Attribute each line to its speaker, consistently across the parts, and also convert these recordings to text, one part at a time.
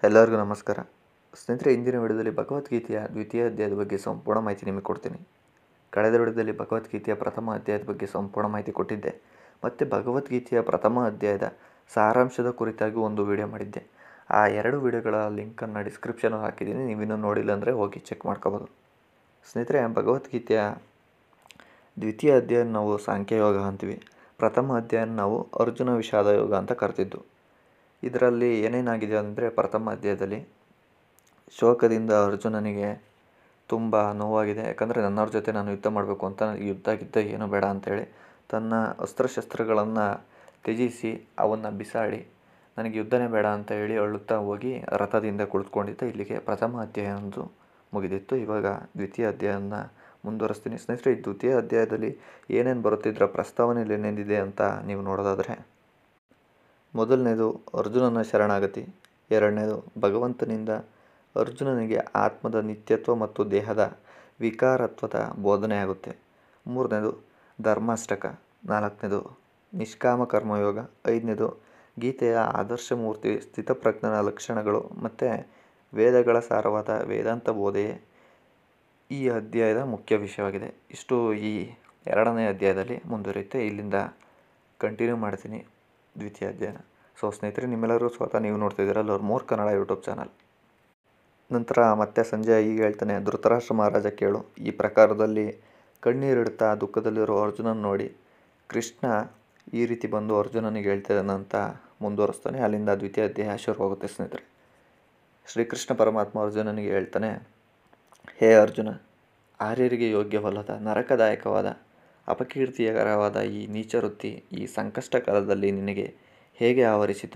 Speaker 1: ಎಲ್ಲರಿಗೂ ನಮಸ್ಕಾರ ಸ್ನೇಹಿತರೆ ಇಂದಿನ ವಿಡಿಯೋದಲ್ಲಿ ಭಗವದ್ಗೀತೆಯ ದ್ವಿತೀಯ ಅಧ್ಯಾಯದ ಬಗ್ಗೆ ಸಂಪೂರ್ಣ ಮಾಹಿತಿ ನಿಮಗೆ ಕೊಡ್ತೀನಿ ಕಳೆದ ವಿಡಿಯೋದಲ್ಲಿ ಭಗವದ್ಗೀತೆಯ ಪ್ರಥಮ ಅಧ್ಯಾಯದ ಬಗ್ಗೆ ಸಂಪೂರ್ಣ ಮಾಹಿತಿ ಕೊಟ್ಟಿದ್ದೆ ಮತ್ತು ಭಗವದ್ಗೀತೆಯ ಪ್ರಥಮ ಅಧ್ಯಾಯದ ಸಾರಾಂಶದ ಕುರಿತಾಗಿ ಒಂದು ವಿಡಿಯೋ ಮಾಡಿದ್ದೆ ಆ ಎರಡು ವಿಡಿಯೋಗಳ ಲಿಂಕನ್ನು ಡಿಸ್ಕ್ರಿಪ್ಷನ್ ಹಾಕಿದ್ದೀನಿ ನೀವಿನ್ನೂ ನೋಡಿಲ್ಲ ಅಂದರೆ ಹೋಗಿ ಚೆಕ್ ಮಾಡ್ಕೋಬೋದು ಸ್ನೇಹಿತರೆ ಭಗವದ್ಗೀತೆಯ ದ್ವಿತೀಯ ಅಧ್ಯಾಯ ನಾವು ಸಾಂಖ್ಯಯೋಗ ಅಂತೀವಿ ಪ್ರಥಮ ಅಧ್ಯಾಯ ನಾವು ಅರ್ಜುನ ವಿಷಾದ ಯೋಗ ಅಂತ ಕರೆದಿದ್ದು ಇದರಲ್ಲಿ ಏನೇನಾಗಿದೆ ಅಂದರೆ ಪ್ರಥಮ ಅಧ್ಯಾಯದಲ್ಲಿ ಶೋಕದಿಂದ ಅರ್ಜುನನಿಗೆ ತುಂಬ ನೋವಾಗಿದೆ ಯಾಕಂದರೆ ನನ್ನವ್ರ ಜೊತೆ ನಾನು ಯುದ್ಧ ಮಾಡಬೇಕು ಅಂತ ಯುದ್ಧ ಗಿದ್ದ ಏನು ಬೇಡ ಅಂತೇಳಿ ತನ್ನ ಅಸ್ತ್ರಶಸ್ತ್ರಗಳನ್ನು ತ್ಯಜಿಸಿ ಅವನ್ನು ಬಿಸಾಡಿ ನನಗೆ ಯುದ್ಧನೇ ಬೇಡ ಅಂತ ಹೇಳಿ ಅಳುತ್ತಾ ಹೋಗಿ ರಥದಿಂದ ಕುಳಿತುಕೊಂಡಿದ್ದ ಇಲ್ಲಿಗೆ ಪ್ರಥಮ ಅಧ್ಯಾಯ ಒಂದು ಮುಗಿದಿತ್ತು ಇವಾಗ ದ್ವಿತೀಯ ಅಧ್ಯಾಯನ ಮುಂದುವರಿಸ್ತೀನಿ ಸ್ನೇಹಿತರೆ ಈ ದ್ವಿತೀಯ ಅಧ್ಯಾಯದಲ್ಲಿ ಏನೇನು ಬರುತ್ತಿದ್ದರ ಪ್ರಸ್ತಾವನೆಯಲ್ಲಿ ಏನೇನಿದೆ ಅಂತ ನೀವು ನೋಡೋದಾದರೆ ಮೊದಲನೇದು ಅರ್ಜುನನ ಶರಣಾಗತಿ ಎರಡನೇದು ಭಗವಂತನಿಂದ ಅರ್ಜುನನಿಗೆ ಆತ್ಮದ ನಿತ್ಯತ್ವ ಮತ್ತು ದೇಹದ ವಿಕಾರತ್ವದ ಬೋಧನೆಯಾಗುತ್ತೆ ಮೂರನೇದು ಧರ್ಮಾಷ್ಟಕ ನಾಲ್ಕನೇದು ನಿಷ್ಕಾಮ ಕರ್ಮಯೋಗ ಐದನೇದು ಗೀತೆಯ ಆದರ್ಶ ಮೂರ್ತಿ ಸ್ಥಿತಪ್ರಜ್ಞನ ಲಕ್ಷಣಗಳು ಮತ್ತು ವೇದಗಳ ಸಾರವಾದ ವೇದಾಂತ ಬೋಧೆಯೇ ಈ ಅಧ್ಯಾಯದ ಮುಖ್ಯ ವಿಷಯವಾಗಿದೆ ಇಷ್ಟು ಈ ಎರಡನೇ ಅಧ್ಯಾಯದಲ್ಲಿ ಮುಂದುವರಿಯುತ್ತೆ ಇಲ್ಲಿಂದ ಕಂಟಿನ್ಯೂ ಮಾಡ್ತೀನಿ ದ್ವಿತೀಯ ಅಧ್ಯಾಯನ ಸೊ ಸ್ನೇಹಿತರೆ ನಿಮ್ಮೆಲ್ಲರೂ ಸ್ವತಃ ನೀವು ನೋಡ್ತಿದ್ದೀರ lore more Kannada YouTube channel ನಂತರ ಮತ್ತೆ ಸಂಜೆ ಈಗ ಹೇಳ್ತಾನೆ ಧೃತರಾಷ್ಟ್ರ ಮಹಾರಾಜ ಕೇಳು ಈ ಪ್ರಕಾರದಲ್ಲಿ ಕಣ್ಣೀರಿಡುತ್ತಾ ದುಃಖದಲ್ಲಿರೋ ಅರ್ಜುನನ ನೋಡಿ ಕೃಷ್ಣ ಈ ರೀತಿ ಬಂದು ಅರ್ಜುನನಿಗೆ ಹೇಳ್ತಿದ್ದಾನಂತ ಮುಂದುವರಿಸ್ತಾನೆ ಅಲ್ಲಿಂದ ದ್ವಿತೀಯ ಅಧ್ಯಾಯ ಶುರುವಾಗುತ್ತೆ ಸ್ನೇಹಿತರೆ ಶ್ರೀಕೃಷ್ಣ ಪರಮಾತ್ಮ ಅರ್ಜುನನಿಗೆ ಹೇಳ್ತಾನೆ ಹೇ ಅರ್ಜುನ ಆರ್ಯರಿಗೆ ಯೋಗ್ಯವಲ್ಲದ ನರಕದಾಯಕವಾದ ಅಪಕೀರ್ತಿಕರವಾದ ಈ ನೀಚ ವೃತ್ತಿ ಈ ಸಂಕಷ್ಟ ಕಾಲದಲ್ಲಿ ನಿನಗೆ ಹೇಗೆ ಆವರಿಸಿತು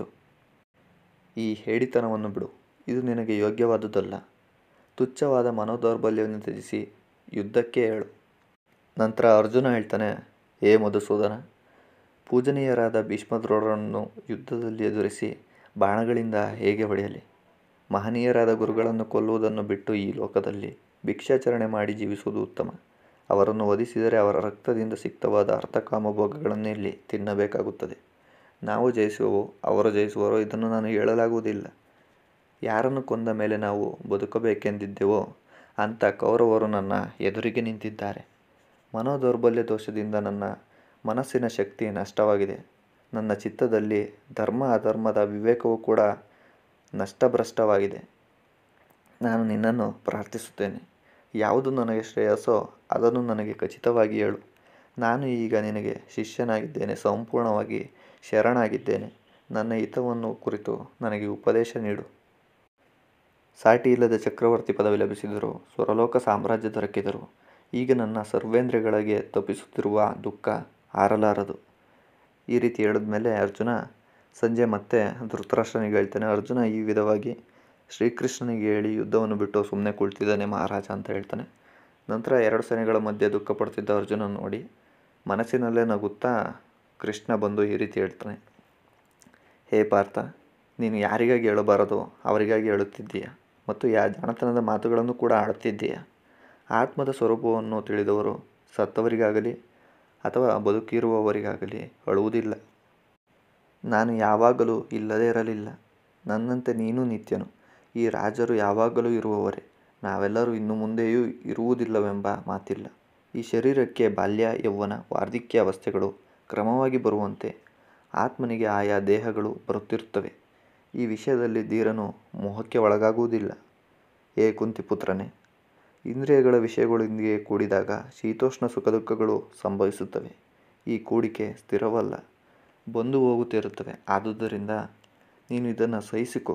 Speaker 1: ಈ ಹೇಡಿತನವನ್ನು ಬಿಡು ಇದು ನಿನಗೆ ಯೋಗ್ಯವಾದುದಲ್ಲ ತುಚ್ಛವಾದ ಮನೋದೌರ್ಬಲ್ಯವನ್ನು ತ್ಯಜಿಸಿ ಯುದ್ಧಕ್ಕೆ ಹೇಳು ನಂತರ ಅರ್ಜುನ ಹೇಳ್ತಾನೆ ಹೇ ಮಧುಸೂದನ ಪೂಜನೀಯರಾದ ಭೀಷ್ಮದ್ರೋಣರನ್ನು ಯುದ್ಧದಲ್ಲಿ ಎದುರಿಸಿ ಬಾಣಗಳಿಂದ ಹೇಗೆ ಹೊಡೆಯಲಿ ಮಹನೀಯರಾದ ಗುರುಗಳನ್ನು ಕೊಲ್ಲುವುದನ್ನು ಬಿಟ್ಟು ಈ ಲೋಕದಲ್ಲಿ ಭಿಕ್ಷಾಚರಣೆ ಮಾಡಿ ಜೀವಿಸುವುದು ಉತ್ತಮ ಅವರನ್ನು ವಧಿಸಿದರೆ ಅವರ ರಕ್ತದಿಂದ ಸಿಕ್ತವಾದ ಅರ್ಥಕಾಮಭೋಗಗಳನ್ನೇ ಇಲ್ಲಿ ತಿನ್ನಬೇಕಾಗುತ್ತದೆ ನಾವು ಜಯಿಸುವವೋ ಅವರು ಜಯಿಸುವರೋ ಇದನ್ನು ನಾನು ಹೇಳಲಾಗುವುದಿಲ್ಲ ಯಾರನ್ನು ಕೊಂದ ಮೇಲೆ ನಾವು ಬದುಕಬೇಕೆಂದಿದ್ದೆವೋ ಅಂಥ ಕೌರವರು ನನ್ನ ಎದುರಿಗೆ ನಿಂತಿದ್ದಾರೆ ಮನೋದೌರ್ಬಲ್ಯ ದೋಷದಿಂದ ನನ್ನ ಮನಸ್ಸಿನ ಶಕ್ತಿ ನಷ್ಟವಾಗಿದೆ ನನ್ನ ಚಿತ್ತದಲ್ಲಿ ಧರ್ಮ ಅಧರ್ಮದ ವಿವೇಕವೂ ಕೂಡ ನಷ್ಟಭ್ರಷ್ಟವಾಗಿದೆ ನಾನು ನಿನ್ನನ್ನು ಪ್ರಾರ್ಥಿಸುತ್ತೇನೆ ಯಾವುದು ನನಗೆ ಶ್ರೇಯಸ್ಸೋ ಅದನ್ನು ನನಗೆ ಖಚಿತವಾಗಿ ಹೇಳು ನಾನು ಈಗ ನಿನಗೆ ಶಿಷ್ಯನಾಗಿದ್ದೇನೆ ಸಂಪೂರ್ಣವಾಗಿ ಶರಣಾಗಿದ್ದೇನೆ ನನ್ನ ಹಿತವನ್ನು ಕುರಿತು ನನಗೆ ಉಪದೇಶ ನೀಡು ಸಾಟಿ ಇಲ್ಲದ ಚಕ್ರವರ್ತಿ ಪದವಿ ಲಭಿಸಿದರು ಸ್ವರಲೋಕ ಸಾಮ್ರಾಜ್ಯ ದೊರಕಿದರು ಈಗ ನನ್ನ ಸರ್ವೇಂದ್ರಿಯಗಳಿಗೆ ತಪ್ಪಿಸುತ್ತಿರುವ ದುಃಖ ಆರಲಾರದು ಈ ರೀತಿ ಹೇಳಿದ್ಮೇಲೆ ಅರ್ಜುನ ಸಂಜೆ ಮತ್ತೆ ಧೃತರಾಷ್ಟ್ರನಿಗೆ ಹೇಳ್ತಾನೆ ಅರ್ಜುನ ಈ ವಿಧವಾಗಿ ಶ್ರೀಕೃಷ್ಣನಿಗೆ ಹೇಳಿ ಯುದ್ಧವನ್ನು ಬಿಟ್ಟು ಸುಮ್ಮನೆ ಕುಳಿತಿದ್ದಾನೆ ಮಹಾರಾಜ ಅಂತ ಹೇಳ್ತಾನೆ ನಂತರ ಎರಡು ಸೇನೆಗಳ ಮಧ್ಯೆ ದುಃಖ ಪಡ್ತಿದ್ದ ಅರ್ಜುನ ನೋಡಿ ಮನಸ್ಸಿನಲ್ಲೇ ನಗುತ್ತಾ ಕೃಷ್ಣ ಬಂದು ಈ ರೀತಿ ಹೇಳ್ತಾನೆ ಹೇ ಪಾರ್ಥ ನೀನು ಯಾರಿಗಾಗಿ ಹೇಳಬಾರದು ಅವರಿಗಾಗಿ ಹೇಳುತ್ತಿದ್ದೀಯ ಮತ್ತು ಯಾ ಜಾಣತನದ ಮಾತುಗಳನ್ನು ಕೂಡ ಆಡುತ್ತಿದ್ದೀಯ ಆತ್ಮದ ಸ್ವರೂಪವನ್ನು ತಿಳಿದವರು ಸತ್ತವರಿಗಾಗಲಿ ಅಥವಾ ಬದುಕಿರುವವರಿಗಾಗಲಿ ಅಳುವುದಿಲ್ಲ ನಾನು ಯಾವಾಗಲೂ ಇಲ್ಲದೇ ಇರಲಿಲ್ಲ ನನ್ನಂತೆ ನೀನು ನಿತ್ಯನು ಈ ರಾಜರು ಯಾವಾಗಲೂ ಇರುವವರೇ ನಾವೆಲ್ಲರೂ ಇನ್ನು ಮುಂದೆಯೂ ಇರುವುದಿಲ್ಲವೆಂಬ ಮಾತಿಲ್ಲ ಈ ಶರೀರಕ್ಕೆ ಬಾಲ್ಯ ಯೌವನ ವಾರ್ಧಕ್ಯ ಅವಸ್ಥೆಗಳು ಕ್ರಮವಾಗಿ ಬರುವಂತೆ ಆತ್ಮನಿಗೆ ಆಯಾ ದೇಹಗಳು ಬರುತ್ತಿರುತ್ತವೆ ಈ ವಿಷಯದಲ್ಲಿ ಧೀರನು ಮೋಹಕ್ಕೆ ಒಳಗಾಗುವುದಿಲ್ಲ ಏ ಕುಂತಿಪುತ್ರನೇ ಇಂದ್ರಿಯಗಳ ವಿಷಯಗಳೊಂದಿಗೆ ಕೂಡಿದಾಗ ಶೀತೋಷ್ಣ ಸುಖ ದುಃಖಗಳು ಸಂಭವಿಸುತ್ತವೆ ಈ ಕೂಡಿಕೆ ಸ್ಥಿರವಲ್ಲ ಬಂದು ಹೋಗುತ್ತಿರುತ್ತವೆ ಆದುದರಿಂದ ನೀನು ಇದನ್ನು ಸಹಿಸಿಕೊ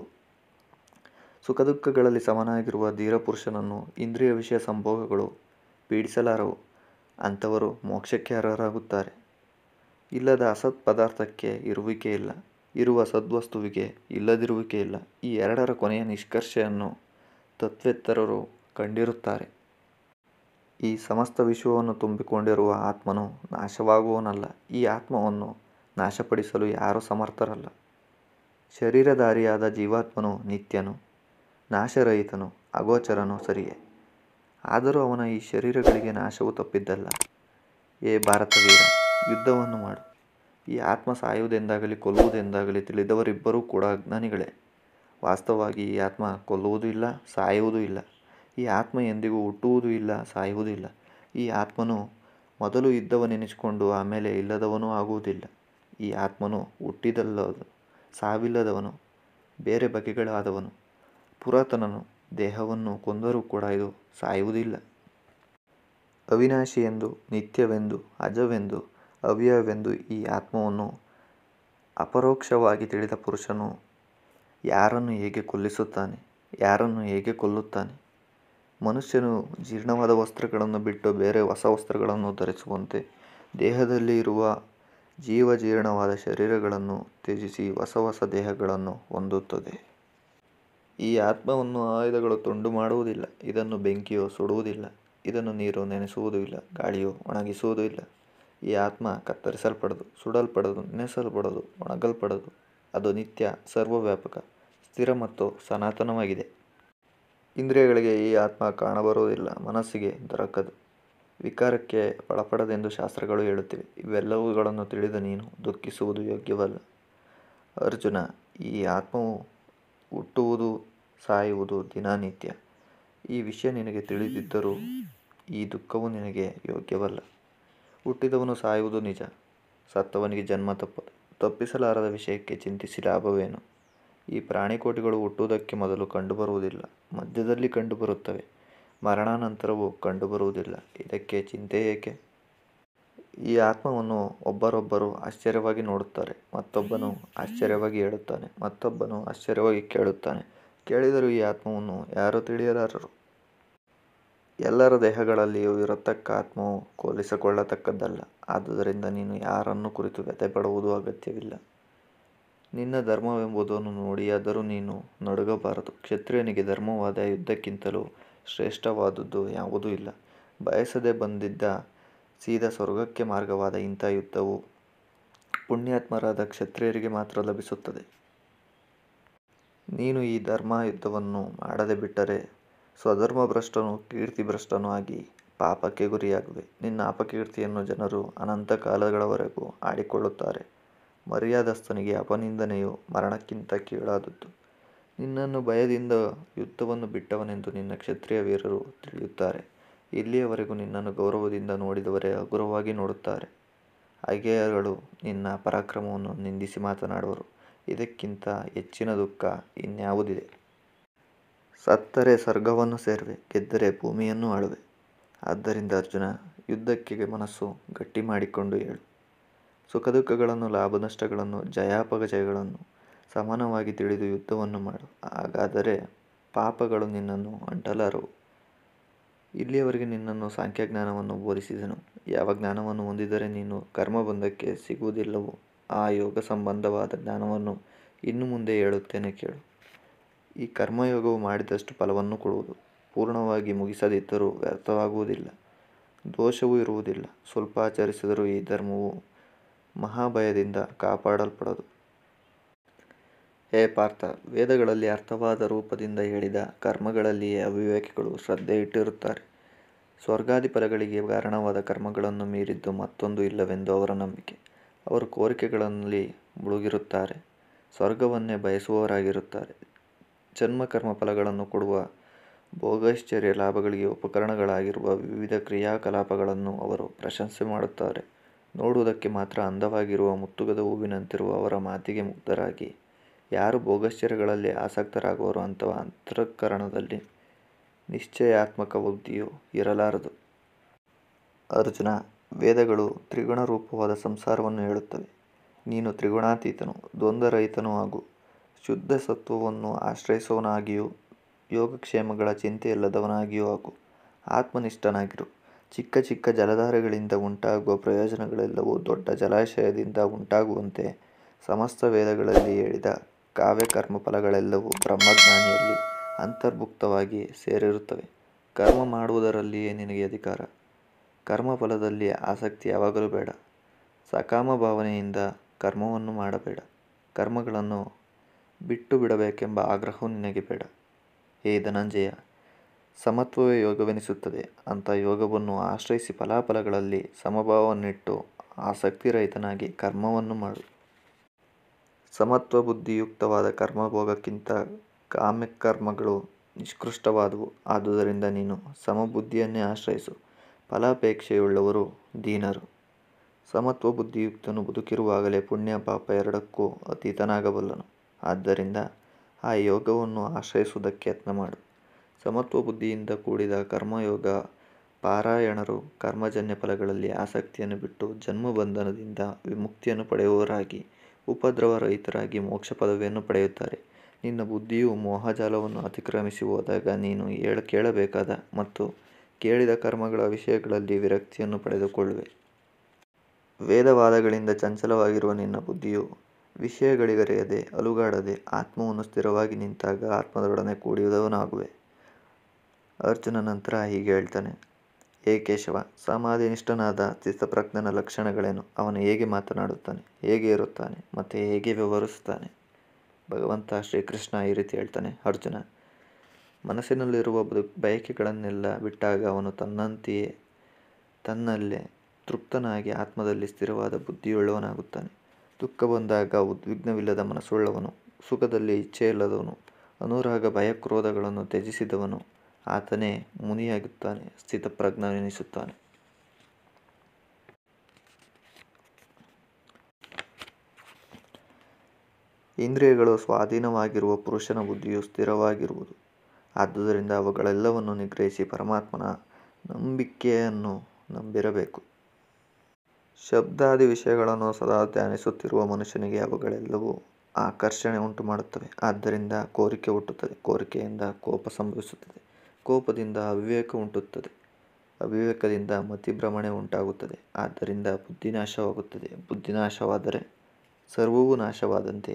Speaker 1: ಸುಖ ದುಃಖಗಳಲ್ಲಿ ಸಮನಾಗಿರುವ ಧೀರ ಪುರುಷನನ್ನು ಇಂದ್ರಿಯ ವಿಷಯ ಸಂಭೋಗಗಳು ಪೀಡಿಸಲಾರವು ಅಂಥವರು ಮೋಕ್ಷಕ್ಕೆ ಅರ್ಹರಾಗುತ್ತಾರೆ ಇಲ್ಲದ ಅಸತ್ ಪದಾರ್ಥಕ್ಕೆ ಇರುವಿಕೆ ಇಲ್ಲ ಇರುವ ಸದ್ವಸ್ತುವಿಗೆ ಇಲ್ಲದಿರುವಿಕೆ ಇಲ್ಲ ಈ ಎರಡರ ಕೊನೆಯ ನಿಷ್ಕರ್ಷೆಯನ್ನು ತತ್ವೇತ್ತರರು ಕಂಡಿರುತ್ತಾರೆ ಈ ಸಮಸ್ತ ವಿಶ್ವವನ್ನು ತುಂಬಿಕೊಂಡಿರುವ ಆತ್ಮನು ನಾಶವಾಗುವನಲ್ಲ ಈ ಆತ್ಮವನ್ನು ನಾಶಪಡಿಸಲು ಯಾರೂ ಸಮರ್ಥರಲ್ಲ ಶರೀರಧಾರಿಯಾದ ಜೀವಾತ್ಮನು ನಿತ್ಯನು ನಾಶರಹಿತನು ಅಗೋಚರನು ಸರಿಯೇ ಆದರೂ ಅವನ ಈ ಶರೀರಗಳಿಗೆ ನಾಶವು ತಪ್ಪಿದ್ದಲ್ಲ ಏ ಭಾರತವೀರ ಯುದ್ಧವನ್ನು ಮಾಡು ಈ ಆತ್ಮ ಸಾಯುವುದೆಂದಾಗಲಿ ಕೊಲ್ಲುವುದೆಂದಾಗಲಿ ತಿಳಿದವರಿಬ್ಬರೂ ಕೂಡ ಅಜ್ಞಾನಿಗಳೇ ವಾಸ್ತವವಾಗಿ ಈ ಆತ್ಮ ಕೊಲ್ಲುವುದೂ ಇಲ್ಲ ಸಾಯುವುದೂ ಇಲ್ಲ ಈ ಆತ್ಮ ಎಂದಿಗೂ ಹುಟ್ಟುವುದೂ ಇಲ್ಲ ಸಾಯುವುದೂ ಇಲ್ಲ ಈ ಆತ್ಮನು ಮೊದಲು ಇದ್ದವನೆನಿಸಿಕೊಂಡು ಆಮೇಲೆ ಇಲ್ಲದವನೂ ಆಗುವುದಿಲ್ಲ ಈ ಆತ್ಮನು ಹುಟ್ಟಿದಲ್ಲದವನು ಸಾವಿಲ್ಲದವನು ಬೇರೆ ಬಗೆಗಳಾದವನು ಪುರಾತನನು ದೇಹವನ್ನು ಕೊಂದರೂ ಕೂಡ ಇದು ಸಾಯುವುದಿಲ್ಲ ಅವಿನಾಶಿಯೆಂದು ನಿತ್ಯವೆಂದು ಅಜವೆಂದು ಅವ್ಯಯವೆಂದು ಈ ಆತ್ಮವನ್ನು ಅಪರೋಕ್ಷವಾಗಿ ತಿಳಿದ ಪುರುಷನು ಯಾರನ್ನು ಹೇಗೆ ಕೊಲ್ಲಿಸುತ್ತಾನೆ ಯಾರನ್ನು ಹೇಗೆ ಕೊಲ್ಲುತ್ತಾನೆ ಮನುಷ್ಯನು ಜೀರ್ಣವಾದ ವಸ್ತ್ರಗಳನ್ನು ಬಿಟ್ಟು ಬೇರೆ ಹೊಸ ವಸ್ತ್ರಗಳನ್ನು ಧರಿಸುವಂತೆ ದೇಹದಲ್ಲಿ ಇರುವ ಜೀವಜೀರ್ಣವಾದ ಶರೀರಗಳನ್ನು ತ್ಯಜಿಸಿ ಹೊಸ ಹೊಸ ದೇಹಗಳನ್ನು ಹೊಂದುತ್ತದೆ ಈ ಆತ್ಮವನ್ನು ಆಯುಧಗಳು ತುಂಡು ಮಾಡುವುದಿಲ್ಲ ಇದನ್ನು ಬೆಂಕಿಯು ಸುಡುವುದಿಲ್ಲ ಇದನ್ನು ನೀರು ನೆನೆಸುವುದೂ ಇಲ್ಲ ಗಾಳಿಯು ಒಣಗಿಸುವುದೂ ಇಲ್ಲ ಈ ಆತ್ಮ ಕತ್ತರಿಸಲ್ಪಡದು ಸುಡಲ್ಪಡದು ನೆನೆಸಲ್ಪಡದು ಒಣಗಲ್ಪಡದು ಅದು ನಿತ್ಯ ಸರ್ವವ್ಯಾಪಕ ಸ್ಥಿರ ಮತ್ತು ಸನಾತನವಾಗಿದೆ ಇಂದ್ರಿಯಗಳಿಗೆ ಈ ಆತ್ಮ ಕಾಣಬರುವುದಿಲ್ಲ ಮನಸ್ಸಿಗೆ ದೊರಕದು ವಿಕಾರಕ್ಕೆ ಒಳಪಡದೆಂದು ಶಾಸ್ತ್ರಗಳು ಹೇಳುತ್ತಿವೆ ಇವೆಲ್ಲವುಗಳನ್ನು ತಿಳಿದ ನೀನು ದುಃಖಿಸುವುದು ಯೋಗ್ಯವಲ್ಲ ಅರ್ಜುನ ಈ ಆತ್ಮವು ಹುಟ್ಟುವುದು ಸಾಯುವುದು ದಿನನಿತ್ಯ ಈ ವಿಷಯ ನಿನಗೆ ತಿಳಿದಿದ್ದರೂ ಈ ದುಃಖವು ನಿನಗೆ ಯೋಗ್ಯವಲ್ಲ ಹುಟ್ಟಿದವನು ಸಾಯುವುದು ನಿಜ ಸತ್ತವನಿಗೆ ಜನ್ಮ ತಪ್ಪದು ತಪ್ಪಿಸಲಾರದ ವಿಷಯಕ್ಕೆ ಚಿಂತಿಸಿ ಲಾಭವೇನು ಈ ಪ್ರಾಣಿಕೋಟಿಗಳು ಹುಟ್ಟುವುದಕ್ಕೆ ಮೊದಲು ಕಂಡುಬರುವುದಿಲ್ಲ ಮಧ್ಯದಲ್ಲಿ ಕಂಡುಬರುತ್ತವೆ ಮರಣಾನಂತರವೂ ಕಂಡುಬರುವುದಿಲ್ಲ ಇದಕ್ಕೆ ಚಿಂತೆ ಏಕೆ ಈ ಆತ್ಮವನ್ನು ಒಬ್ಬರೊಬ್ಬರು ಆಶ್ಚರ್ಯವಾಗಿ ನೋಡುತ್ತಾರೆ ಮತ್ತೊಬ್ಬನು ಆಶ್ಚರ್ಯವಾಗಿ ಹೇಳುತ್ತಾನೆ ಮತ್ತೊಬ್ಬನು ಆಶ್ಚರ್ಯವಾಗಿ ಕೇಳುತ್ತಾನೆ ಕೇಳಿದರೂ ಈ ಆತ್ಮವನ್ನು ಯಾರೂ ತಿಳಿಯಲಾರರು ಎಲ್ಲರ ದೇಹಗಳಲ್ಲಿಯೂ ಇರತಕ್ಕ ಆತ್ಮವು ಹೋಲಿಸಿಕೊಳ್ಳತಕ್ಕದ್ದಲ್ಲ ಆದುದರಿಂದ ನೀನು ಯಾರನ್ನು ಕುರಿತು ವ್ಯಥೆಪಡುವುದು ಅಗತ್ಯವಿಲ್ಲ ನಿನ್ನ ಧರ್ಮವೆಂಬುದನ್ನು ನೋಡಿಯಾದರೂ ನೀನು ನಡುಗಬಾರದು ಕ್ಷತ್ರಿಯನಿಗೆ ಧರ್ಮವಾದ ಯುದ್ಧಕ್ಕಿಂತಲೂ ಶ್ರೇಷ್ಠವಾದುದು ಯಾವುದೂ ಇಲ್ಲ ಬಯಸದೆ ಬಂದಿದ್ದ ಸೀದಾ ಸ್ವರ್ಗಕ್ಕೆ ಮಾರ್ಗವಾದ ಇಂಥ ಯುದ್ಧವು ಪುಣ್ಯಾತ್ಮರಾದ ಕ್ಷತ್ರಿಯರಿಗೆ ಮಾತ್ರ ಲಭಿಸುತ್ತದೆ ನೀನು ಈ ಧರ್ಮ ಯುದ್ಧವನ್ನು ಮಾಡದೆ ಬಿಟ್ಟರೆ ಸ್ವಧರ್ಮಭ್ರಷ್ಟನೂ ಕೀರ್ತಿಭ್ರಷ್ಟನೂ ಆಗಿ ಪಾಪಕ್ಕೆ ಗುರಿಯಾಗುವೆ ನಿನ್ನ ಅಪಕೀರ್ತಿಯನ್ನು ಜನರು ಅನಂತ ಕಾಲಗಳವರೆಗೂ ಆಡಿಕೊಳ್ಳುತ್ತಾರೆ ಮರ್ಯಾದಸ್ಥನಿಗೆ ಅಪನಿಂದನೆಯು ಮರಣಕ್ಕಿಂತ ಕೀಳಾದದ್ದು ನಿನ್ನನ್ನು ಭಯದಿಂದ ಯುದ್ಧವನ್ನು ಬಿಟ್ಟವನೆಂದು ನಿನ್ನ ಕ್ಷತ್ರಿಯ ವೀರರು ತಿಳಿಯುತ್ತಾರೆ ಇಲ್ಲಿಯವರೆಗೂ ನಿನ್ನನ್ನು ಗೌರವದಿಂದ ನೋಡಿದವರೇ ಹಗುರವಾಗಿ ನೋಡುತ್ತಾರೆ ಅಗೆಯಗಳು ನಿನ್ನ ಪರಾಕ್ರಮವನ್ನು ನಿಂದಿಸಿ ಮಾತನಾಡುವರು ಇದಕ್ಕಿಂತ ಹೆಚ್ಚಿನ ದುಃಖ ಇನ್ಯಾವುದಿದೆ ಸತ್ತರೆ ಸ್ವರ್ಗವನ್ನು ಸೇರುವೆ ಗೆದ್ದರೆ ಭೂಮಿಯನ್ನು ಆಳುವೆ ಆದ್ದರಿಂದ ಅರ್ಜುನ ಯುದ್ಧಕ್ಕೆ ಮನಸ್ಸು ಗಟ್ಟಿ ಮಾಡಿಕೊಂಡು ಹೇಳು ಸುಖ ದುಃಖಗಳನ್ನು ಲಾಭ ನಷ್ಟಗಳನ್ನು ಜಯಾಪಜಯಗಳನ್ನು ಸಮಾನವಾಗಿ ತಿಳಿದು ಯುದ್ಧವನ್ನು ಮಾಡು ಹಾಗಾದರೆ ಪಾಪಗಳು ನಿನ್ನನ್ನು ಅಂಟಲಾರವು ಇಲ್ಲಿಯವರೆಗೆ ನಿನ್ನನ್ನು ಸಾಂಖ್ಯಜ್ಞಾನವನ್ನು ಬೋಧಿಸಿದನು ಯಾವ ಜ್ಞಾನವನ್ನು ಹೊಂದಿದರೆ ನೀನು ಕರ್ಮಬಂಧಕ್ಕೆ ಸಿಗುವುದಿಲ್ಲವೋ ಆ ಯೋಗ ಸಂಬಂಧವಾದ ಜ್ಞಾನವನ್ನು ಇನ್ನು ಮುಂದೆ ಹೇಳುತ್ತೇನೆ ಕೇಳು ಈ ಕರ್ಮಯೋಗವು ಮಾಡಿದಷ್ಟು ಫಲವನ್ನು ಕೊಡುವುದು ಪೂರ್ಣವಾಗಿ ಮುಗಿಸದಿದ್ದರೂ ವ್ಯರ್ಥವಾಗುವುದಿಲ್ಲ ದೋಷವೂ ಇರುವುದಿಲ್ಲ ಸ್ವಲ್ಪ ಆಚರಿಸಿದರೂ ಈ ಧರ್ಮವು ಮಹಾಭಯದಿಂದ ಕಾಪಾಡಲ್ಪಡದು ಹೇ ಪಾರ್ಥ ವೇದಗಳಲ್ಲಿ ಅರ್ಥವಾದ ರೂಪದಿಂದ ಹೇಳಿದ ಕರ್ಮಗಳಲ್ಲಿಯೇ ಅವಿವೇಕಿಗಳು ಶ್ರದ್ಧೆ ಇಟ್ಟಿರುತ್ತಾರೆ ಸ್ವರ್ಗಾದಿ ಫಲಗಳಿಗೆ ಕಾರಣವಾದ ಕರ್ಮಗಳನ್ನು ಮೀರಿದ್ದು ಮತ್ತೊಂದು ಇಲ್ಲವೆಂದು ಅವರ ನಂಬಿಕೆ ಅವರು ಕೋರಿಕೆಗಳಲ್ಲಿ ಮುಳುಗಿರುತ್ತಾರೆ ಸ್ವರ್ಗವನ್ನೇ ಬಯಸುವವರಾಗಿರುತ್ತಾರೆ ಜನ್ಮ ಕರ್ಮ ಫಲಗಳನ್ನು ಕೊಡುವ ಭೋಗೈಶ್ಚರ್ಯ ಲಾಭಗಳಿಗೆ ಉಪಕರಣಗಳಾಗಿರುವ ವಿವಿಧ ಕ್ರಿಯಾಕಲಾಪಗಳನ್ನು ಅವರು ಪ್ರಶಂಸೆ ಮಾಡುತ್ತಾರೆ ನೋಡುವುದಕ್ಕೆ ಮಾತ್ರ ಅಂದವಾಗಿರುವ ಮುತ್ತುಗದ ಹೂವಿನಂತಿರುವ ಅವರ ಮಾತಿಗೆ ಮುಗ್ಧರಾಗಿ ಯಾರು ಭೋಗೈಶ್ಚರ್ಯಗಳಲ್ಲಿ ಆಸಕ್ತರಾಗುವರೋ ಅಂಥ ಅಂತಃಕರಣದಲ್ಲಿ ನಿಶ್ಚಯಾತ್ಮಕ ಬುದ್ಧಿಯು ಇರಲಾರದು ಅರ್ಜುನ ವೇದಗಳು ತ್ರಿಗುಣ ರೂಪವಾದ ಸಂಸಾರವನ್ನು ಹೇಳುತ್ತವೆ ನೀನು ತ್ರಿಗುಣಾತೀತನು ದ್ವಂದ್ವರಹಿತನೂ ಆಗು ಶುದ್ಧ ಸತ್ವವನ್ನು ಆಶ್ರಯಿಸುವವನಾಗಿಯೂ ಯೋಗಕ್ಷೇಮಗಳ ಚಿಂತೆಯಿಲ್ಲದವನಾಗಿಯೂ ಆಗು ಆತ್ಮನಿಷ್ಠನಾಗಿರು ಚಿಕ್ಕ ಚಿಕ್ಕ ಜಲಧಾರೆಗಳಿಂದ ಉಂಟಾಗುವ ಪ್ರಯೋಜನಗಳೆಲ್ಲವೂ ದೊಡ್ಡ ಜಲಾಶಯದಿಂದ ಉಂಟಾಗುವಂತೆ ಸಮಸ್ತ ವೇದಗಳಲ್ಲಿ ಹೇಳಿದ ಕಾವ್ಯ ಕರ್ಮಫಲಗಳೆಲ್ಲವೂ ಬ್ರಹ್ಮಜ್ಞಾನಿಯಲ್ಲಿ ಅಂತರ್ಭುಕ್ತವಾಗಿ ಸೇರಿರುತ್ತವೆ ಕರ್ಮ ಮಾಡುವುದರಲ್ಲಿಯೇ ನಿನಗೆ ಅಧಿಕಾರ ಕರ್ಮಫಲದಲ್ಲಿ ಆಸಕ್ತಿ ಯಾವಾಗಲೂ ಬೇಡ ಸಕಾಮ ಭಾವನೆಯಿಂದ ಕರ್ಮವನ್ನು ಮಾಡಬೇಡ ಕರ್ಮಗಳನ್ನು ಬಿಟ್ಟು ಬಿಡಬೇಕೆಂಬ ಆಗ್ರಹವೂ ನಿನಗೆ ಬೇಡ ಹೇ ಧನಂಜಯ ಸಮತ್ವವೇ ಯೋಗವೆನಿಸುತ್ತದೆ ಅಂಥ ಯೋಗವನ್ನು ಆಶ್ರಯಿಸಿ ಫಲಾಫಲಗಳಲ್ಲಿ ಸಮಭಾವವನ್ನಿಟ್ಟು ಆಸಕ್ತಿರಹಿತನಾಗಿ ಕರ್ಮವನ್ನು ಮಾಡು ಸಮತ್ವ ಬುದ್ಧಿಯುಕ್ತವಾದ ಕರ್ಮಭೋಗಕ್ಕಿಂತ ಕಾಮ್ಯಕರ್ಮಗಳು ನಿಷ್ಕೃಷ್ಟವಾದುವು ಆದುದರಿಂದ ನೀನು ಸಮಬುದ್ಧಿಯನ್ನೇ ಆಶ್ರಯಿಸು ಫಲಾಪೇಕ್ಷೆಯುಳ್ಳವರು ದೀನರು ಸಮತ್ವ ಬುದ್ಧಿಯುಕ್ತನು ಬದುಕಿರುವಾಗಲೇ ಪುಣ್ಯ ಪಾಪ ಎರಡಕ್ಕೂ ಅತೀತನಾಗಬಲ್ಲನು ಆದ್ದರಿಂದ ಆ ಯೋಗವನ್ನು ಆಶ್ರಯಿಸುವುದಕ್ಕೆ ಯತ್ನ ಮಾಡು ಸಮತ್ವ ಬುದ್ಧಿಯಿಂದ ಕೂಡಿದ ಕರ್ಮಯೋಗ ಪಾರಾಯಣರು ಕರ್ಮಜನ್ಯ ಫಲಗಳಲ್ಲಿ ಆಸಕ್ತಿಯನ್ನು ಬಿಟ್ಟು ಜನ್ಮಬಂಧನದಿಂದ ವಿಮುಕ್ತಿಯನ್ನು ಪಡೆಯುವವರಾಗಿ ಉಪದ್ರವ ರಹಿತರಾಗಿ ಮೋಕ್ಷ ಪದವಿಯನ್ನು ಪಡೆಯುತ್ತಾರೆ ನಿನ್ನ ಬುದ್ಧಿಯು ಮೋಹಜಾಲವನ್ನು ಅತಿಕ್ರಮಿಸಿ ಹೋದಾಗ ನೀನು ಹೇಳ ಕೇಳಬೇಕಾದ ಮತ್ತು ಕೇಳಿದ ಕರ್ಮಗಳ ವಿಷಯಗಳಲ್ಲಿ ವಿರಕ್ತಿಯನ್ನು ಪಡೆದುಕೊಳ್ಳುವೆ ವೇದವಾದಗಳಿಂದ ಚಂಚಲವಾಗಿರುವ ನಿನ್ನ ಬುದ್ಧಿಯು ವಿಷಯಗಳಿಗರೆಯದೆ ಅಲುಗಾಡದೆ ಆತ್ಮವನ್ನು ಸ್ಥಿರವಾಗಿ ನಿಂತಾಗ ಆತ್ಮದೊಡನೆ ಕೂಡಿದವನಾಗುವೆ ಅರ್ಜುನ ನಂತರ ಹೀಗೆ ಹೇಳ್ತಾನೆ ಹೇ ಕೇಶವ ಸಮಾಧಿನಿಷ್ಠನಾದ ಚಿತ್ತಪ್ರಜ್ಞನ ಲಕ್ಷಣಗಳೇನು ಅವನು ಹೇಗೆ ಮಾತನಾಡುತ್ತಾನೆ ಹೇಗೆ ಇರುತ್ತಾನೆ ಮತ್ತು ಹೇಗೆ ವ್ಯವಹರಿಸುತ್ತಾನೆ ಭಗವಂತ ಶ್ರೀಕೃಷ್ಣ ಈ ರೀತಿ ಹೇಳ್ತಾನೆ ಅರ್ಜುನ ಮನಸ್ಸಿನಲ್ಲಿರುವ ಬದು ಬಯಕೆಗಳನ್ನೆಲ್ಲ ಬಿಟ್ಟಾಗ ಅವನು ತನ್ನಂತೆಯೇ ತನ್ನಲ್ಲೇ ತೃಪ್ತನಾಗಿ ಆತ್ಮದಲ್ಲಿ ಸ್ಥಿರವಾದ ಬುದ್ಧಿಯುಳ್ಳವನಾಗುತ್ತಾನೆ ದುಃಖ ಬಂದಾಗ ಉದ್ವಿಗ್ನವಿಲ್ಲದ ಮನಸ್ಸುಳ್ಳವನು ಸುಖದಲ್ಲಿ ಇಚ್ಛೆಯಿಲ್ಲದವನು ಅನುರಾಗ ಭಯಕ್ರೋಧಗಳನ್ನು ತ್ಯಜಿಸಿದವನು ಆತನೇ ಮುನಿಯಾಗುತ್ತಾನೆ ಸ್ಥಿತಪ್ರಜ್ಞನೆನಿಸುತ್ತಾನೆ ಇಂದ್ರಿಯಗಳು ಸ್ವಾಧೀನವಾಗಿರುವ ಪುರುಷನ ಬುದ್ಧಿಯು ಸ್ಥಿರವಾಗಿರುವುದು ಆದುದರಿಂದ ಅವುಗಳೆಲ್ಲವನ್ನು ನಿಗ್ರಹಿಸಿ ಪರಮಾತ್ಮನ ನಂಬಿಕೆಯನ್ನು ನಂಬಿರಬೇಕು ಶಬ್ದಾದಿ ವಿಷಯಗಳನ್ನು ಸದಾ ಧ್ಯಾನಿಸುತ್ತಿರುವ ಮನುಷ್ಯನಿಗೆ ಅವುಗಳೆಲ್ಲವೂ ಆಕರ್ಷಣೆ ಉಂಟು ಮಾಡುತ್ತವೆ ಆದ್ದರಿಂದ ಕೋರಿಕೆ ಹುಟ್ಟುತ್ತದೆ ಕೋರಿಕೆಯಿಂದ ಕೋಪ ಸಂಭವಿಸುತ್ತದೆ ಕೋಪದಿಂದ ಅವಿವೇಕ ಹುಟ್ಟುತ್ತದೆ ಅವಿವೇಕದಿಂದ ಮತಿಭ್ರಮಣೆ ಉಂಟಾಗುತ್ತದೆ ಆದ್ದರಿಂದ ಬುದ್ಧಿನಾಶವಾಗುತ್ತದೆ ಬುದ್ಧಿನಾಶವಾದರೆ ಸರ್ವವೂ ನಾಶವಾದಂತೆ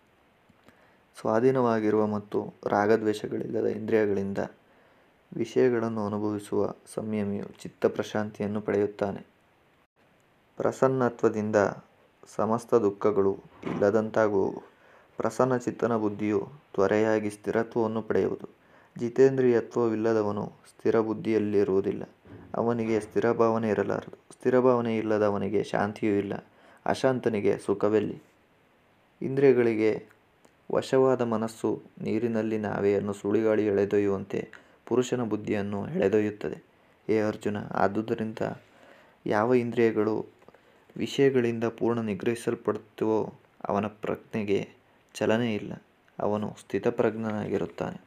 Speaker 1: ಸ್ವಾಧೀನವಾಗಿರುವ ಮತ್ತು ರಾಗದ್ವೇಷಗಳಿಲ್ಲದ ಇಂದ್ರಿಯಗಳಿಂದ ವಿಷಯಗಳನ್ನು ಅನುಭವಿಸುವ ಸಂಯಮಿಯು ಚಿತ್ತ ಪ್ರಶಾಂತಿಯನ್ನು ಪಡೆಯುತ್ತಾನೆ ಪ್ರಸನ್ನತ್ವದಿಂದ ಸಮಸ್ತ ದುಃಖಗಳು ಇಲ್ಲದಂತಾಗುವವು ಪ್ರಸನ್ನ ಚಿತ್ತನ ಬುದ್ಧಿಯು ತ್ವರೆಯಾಗಿ ಸ್ಥಿರತ್ವವನ್ನು ಪಡೆಯುವುದು ಜಿತೇಂದ್ರಿಯತ್ವವಿಲ್ಲದವನು ಸ್ಥಿರ ಬುದ್ಧಿಯಲ್ಲಿರುವುದಿಲ್ಲ ಅವನಿಗೆ ಸ್ಥಿರ ಭಾವನೆ ಇರಲಾರದು ಸ್ಥಿರ ಭಾವನೆ ಇಲ್ಲದವನಿಗೆ ಶಾಂತಿಯೂ ಇಲ್ಲ ಅಶಾಂತನಿಗೆ ಸುಖವೆಲ್ಲಿ ಇಂದ್ರಿಯಗಳಿಗೆ ವಶವಾದ ಮನಸ್ಸು ನೀರಿನಲ್ಲಿ ನಾವೆಯನ್ನು ಸುಳಿಗಾಳಿ ಎಳೆದೊಯ್ಯುವಂತೆ ಪುರುಷನ ಬುದ್ಧಿಯನ್ನು ಎಳೆದೊಯ್ಯುತ್ತದೆ ಹೇ ಅರ್ಜುನ ಆದುದರಿಂದ ಯಾವ ಇಂದ್ರಿಯಗಳು ವಿಷಯಗಳಿಂದ ಪೂರ್ಣ ನಿಗ್ರಹಿಸಲ್ಪಡುತ್ತವೋ ಅವನ ಪ್ರಜ್ಞೆಗೆ ಚಲನೆ ಇಲ್ಲ ಅವನು ಸ್ಥಿತಪ್ರಜ್ಞನಾಗಿರುತ್ತಾನೆ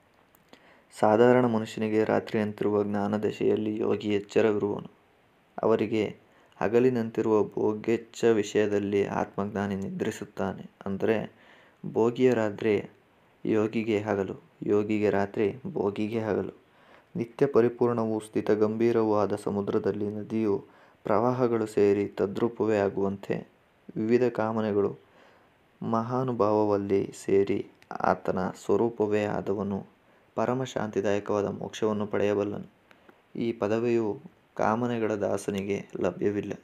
Speaker 1: ಸಾಧಾರಣ ಮನುಷ್ಯನಿಗೆ ರಾತ್ರಿಯಂತಿರುವ ಜ್ಞಾನದಶೆಯಲ್ಲಿ ಯೋಗಿ ಎಚ್ಚರವಿರುವನು ಅವರಿಗೆ ಹಗಲಿನಂತಿರುವ ಭೋಗ್ಯಚ್ಚ ವಿಷಯದಲ್ಲಿ ಆತ್ಮಜ್ಞಾನಿ ನಿದ್ರಿಸುತ್ತಾನೆ ಅಂದರೆ ಭೋಗಿಯ ರಾತ್ರಿ ಯೋಗಿಗೆ ಹಗಲು ಯೋಗಿಗೆ ರಾತ್ರಿ ಭೋಗಿಗೆ ಹಗಲು ನಿತ್ಯ ಪರಿಪೂರ್ಣವೂ ಸ್ಥಿತ ಗಂಭೀರವೂ ಆದ ಸಮುದ್ರದಲ್ಲಿ ನದಿಯು ಪ್ರವಾಹಗಳು ಸೇರಿ ತದ್ರೂಪವೇ ಆಗುವಂತೆ ವಿವಿಧ ಕಾಮನೆಗಳು ಮಹಾನುಭಾವದಲ್ಲಿ ಸೇರಿ ಆತನ ಸ್ವರೂಪವೇ ಆದವನು ಪರಮ ಶಾಂತಿದಾಯಕವಾದ ಮೋಕ್ಷವನ್ನು ಪಡೆಯಬಲ್ಲನು ಈ ಪದವಿಯು ಕಾಮನೆಗಳ ದಾಸನಿಗೆ ಲಭ್ಯವಿಲ್ಲ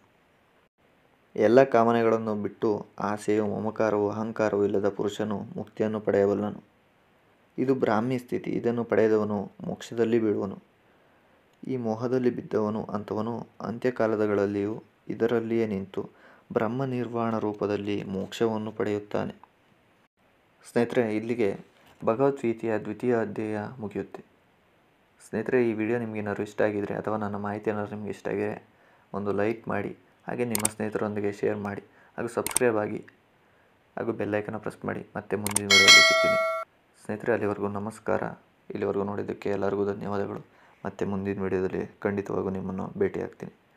Speaker 1: ಎಲ್ಲ ಕಾಮನೆಗಳನ್ನು ಬಿಟ್ಟು ಆಸೆಯು ಮಮಕಾರವು ಅಹಂಕಾರವೂ ಇಲ್ಲದ ಪುರುಷನು ಮುಕ್ತಿಯನ್ನು ಪಡೆಯಬಲ್ಲನು ಇದು ಬ್ರಾಹ್ಮಿ ಸ್ಥಿತಿ ಇದನ್ನು ಪಡೆದವನು ಮೋಕ್ಷದಲ್ಲಿ ಬೀಳುವನು ಈ ಮೋಹದಲ್ಲಿ ಬಿದ್ದವನು ಅಂಥವನು ಅಂತ್ಯಕಾಲದಗಳಲ್ಲಿಯೂ ಇದರಲ್ಲಿಯೇ ನಿಂತು ಬ್ರಹ್ಮ ನಿರ್ವಾಣ ರೂಪದಲ್ಲಿ ಮೋಕ್ಷವನ್ನು ಪಡೆಯುತ್ತಾನೆ ಸ್ನೇಹಿತರೆ ಇಲ್ಲಿಗೆ ಭಗವದ್ಗೀತೆಯ ದ್ವಿತೀಯ ಅಧ್ಯಾಯ ಮುಗಿಯುತ್ತೆ ಸ್ನೇಹಿತರೆ ಈ ವಿಡಿಯೋ ನಿಮಗೆ ಏನಾದ್ರು ಇಷ್ಟ ಆಗಿದರೆ ಅಥವಾ ನನ್ನ ಮಾಹಿತಿ ಏನಾದ್ರು ನಿಮಗೆ ಇಷ್ಟ ಆಗಿದೆ ಒಂದು ಲೈಕ್ ಮಾಡಿ ಹಾಗೆ ನಿಮ್ಮ ಸ್ನೇಹಿತರೊಂದಿಗೆ ಶೇರ್ ಮಾಡಿ ಹಾಗೂ ಸಬ್ಸ್ಕ್ರೈಬ್ ಆಗಿ ಹಾಗೂ ಬೆಲ್ಲೈಕನ್ನ ಪ್ರೆಸ್ ಮಾಡಿ ಮತ್ತೆ ಮುಂದಿನ ವಿಡಿಯೋದಲ್ಲಿ ಸಿಗ್ತೀನಿ ಸ್ನೇಹಿತರೆ ಅಲ್ಲಿವರೆಗೂ ನಮಸ್ಕಾರ ಇಲ್ಲಿವರೆಗೂ ನೋಡಿದ್ದಕ್ಕೆ ಎಲ್ಲರಿಗೂ ಧನ್ಯವಾದಗಳು ಮತ್ತೆ ಮುಂದಿನ ವಿಡಿಯೋದಲ್ಲಿ ಖಂಡಿತವಾಗೂ ನಿಮ್ಮನ್ನು ಭೇಟಿ ಆಗ್ತೀನಿ